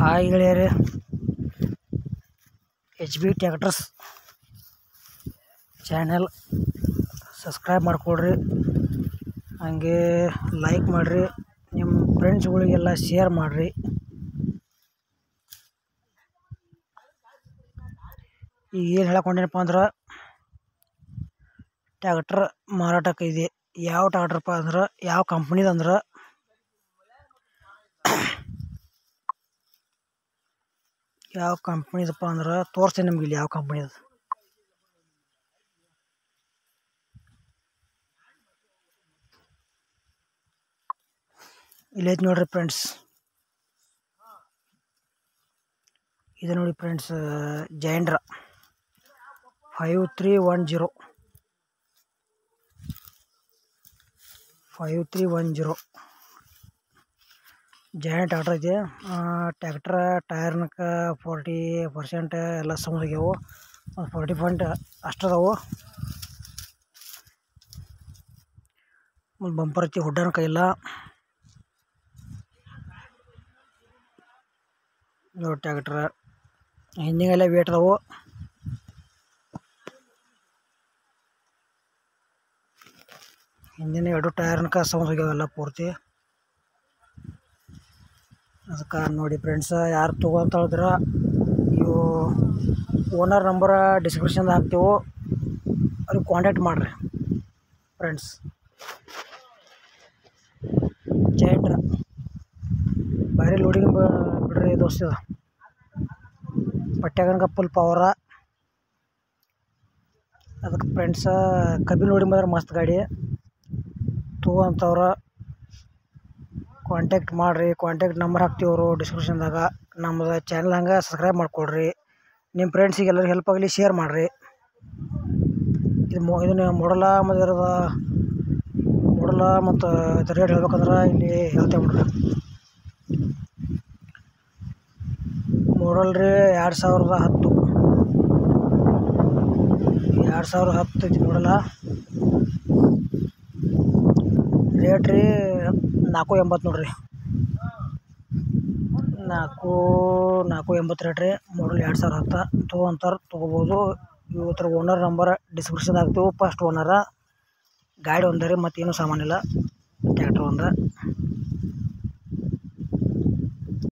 hi ಗೆಳೆಯರೇ H B tractors channel subscribe ಮಾಡಿಕೊಡ್ರಿ ಹಾಗೆ ಲೈಕ್ ಮಾಡಿರಿ ನಿಮ್ಮ ಫ್ರೆಂಡ್ಸ್ಗಳಿಗೆಲ್ಲ ಶೇರ್ ಮಾಡಿರಿ ಈಗ ಏನು ಹೇಳಕೊಂಡೇನಪ್ಪ ಅಂದ್ರೆ ಟ್ಯಾಕ್ಟ್ರ್ ಮಾರಾಟಕ್ಕೆ ಇದೆ ಯಾವ ಟ್ಯಾಕ್ಟ್ರಪ್ಪ ಅಂದ್ರೆ ಯಾವ ಕಂಪ್ನಿದು ಅಂದ್ರೆ ಯಾವ ಕಂಪ್ನಿದಪ್ಪ ಅಂದ್ರೆ ತೋರಿಸ್ತೀನಿ ನಿಮ್ಗೆ ಇಲ್ಲಿ ಯಾವ ಕಂಪ್ನಿದು ಇಲ್ಲೈತೆ ನೋಡ್ರಿ ಫ್ರೆಂಡ್ಸ್ ಇದು ನೋಡಿ ಫ್ರೆಂಡ್ಸ್ ಜೈಂಡ್ರ five three one zero five three one zero joint ಆರ್ಡ್ರ್ ಐತೆ ಟ್ಯಾಕ್ಟ್ರ ಟೈರ್ನಕ ಫೋರ್ಟಿ ಪರ್ಸೆಂಟ್ ಎಲ್ಲ ಸಮಸ್ಯಾಗ್ಯಾವು ಒಂದು ಫೋರ್ಟಿ ಪಾಯಿಂಟ್ ಅಷ್ಟು ಅದಾವು ಒಂದು ಬಂಪರ್ ಐತಿ ಹುಡ್ಡನ ಕೈಲ್ಲ ನೋಡಿ ಟ್ಯಾಕ್ಟ್ರ ಹಿಂದಿಗೆಲ್ಲ ವೇಟ್ ಅದಾವು ಹಿಂದಿನ ಎರಡು ಟೈರ್ನಕ ಸಮಸ್ಯಾಗ್ಯಾವೆಲ್ಲ ಪೂರ್ತಿ ಅದಕ್ಕೆ ನೋಡಿ ಫ್ರೆಂಡ್ಸ ಯಾರು ತೊಗೊಂತ ಹೇಳಿದ್ರೆ ಇವು ಓನರ್ ನಂಬರ ಡಿಸ್ಕ್ರಿಪ್ಷನ್ದಾಗ ಹಾಕ್ತೇವೆ ಅವ್ರಿಗೆ ಕಾಂಟ್ಯಾಕ್ಟ್ ಮಾಡಿರಿ ಫ್ರೆಂಡ್ಸ್ ಜೈಂಟ್ರ ಭಾರಿ ಲೋಡಿಂಗ್ ಬಿಡ್ರಿ ದೋಸ್ತ ಇದು ಪಟ್ಯಾಗನ್ಗ ಫುಲ್ ಪವರ ಅದಕ್ಕೆ ಫ್ರೆಂಡ್ಸ ಕಬ್ಬಿ ಲೋಡಿಂಗ್ ಬಂದ್ರೆ ಮಸ್ತ್ ಗಾಡಿ ತೊಗೊಂತವ್ರ ಕಾಂಟ್ಯಾಕ್ಟ್ ಮಾಡಿರಿ ಕಾಂಟ್ಯಾಕ್ಟ್ ನಂಬರ್ ಹಾಕ್ತೀವ್ರು ಡಿಸ್ಕ್ರಿಪ್ಷನ್ದಾಗ ನಮ್ಮದು ಚಾನಲ್ ಹಂಗೆ ಸಬ್ಸ್ಕ್ರೈಬ್ ಮಾಡಿಕೊಡ್ರಿ ನಿಮ್ಮ ಫ್ರೆಂಡ್ಸಿಗೆ ಎಲ್ಲರಿಗೂ ಹೆಲ್ಪ್ ಆಗಲಿ ಶೇರ್ ಮಾಡಿರಿ ಇದು ಮೊ ಇದನ್ನ ಮಾಡಲ ಮತ್ತು ಇರದ ಮಾಡಲ ಮತ್ತು ಇದು ರೇಟ್ ಹೇಳ್ಬೇಕಂದ್ರೆ ಇಲ್ಲಿ ಹೇಳ್ತೇವೆ ನೋಡ್ರಿ ಮಾಡಲ್ ರೀ ಎರಡು ಸಾವಿರದ ಹತ್ತು ಎರಡು ಸಾವಿರದ ಹತ್ತು ಐತಿ ಮಾಡಲ ರೇಟ್ ರೀ ನಾಲ್ಕು ಎಂಬತ್ತು ನೋಡ್ರಿ ನಾಲ್ಕು ನಾಲ್ಕು ಎಂಬತ್ತು ರೇಟ್ ರೀ ಮಾಡಲ್ ಎರಡು ಸಾವಿರ ಹತ್ತು ತೊಗೊಂತಾರೆ ತೊಗೋಬೋದು ಇವತ್ತರ ಓನರ್ ನಂಬರ್ ಡಿಸ್ಕ್ರಿಪ್ಷನ್ ಹಾಕ್ತೀವಿ ಫಸ್ಟ್ ಓನರ ಗಾಡಿ ಒಂದ ರೀ ಮತ್ತೇನು ಸಾಮಾನಿಲ್ಲ ಟ್ಯಾಕ್ಟ್ರ್ ಒಂದ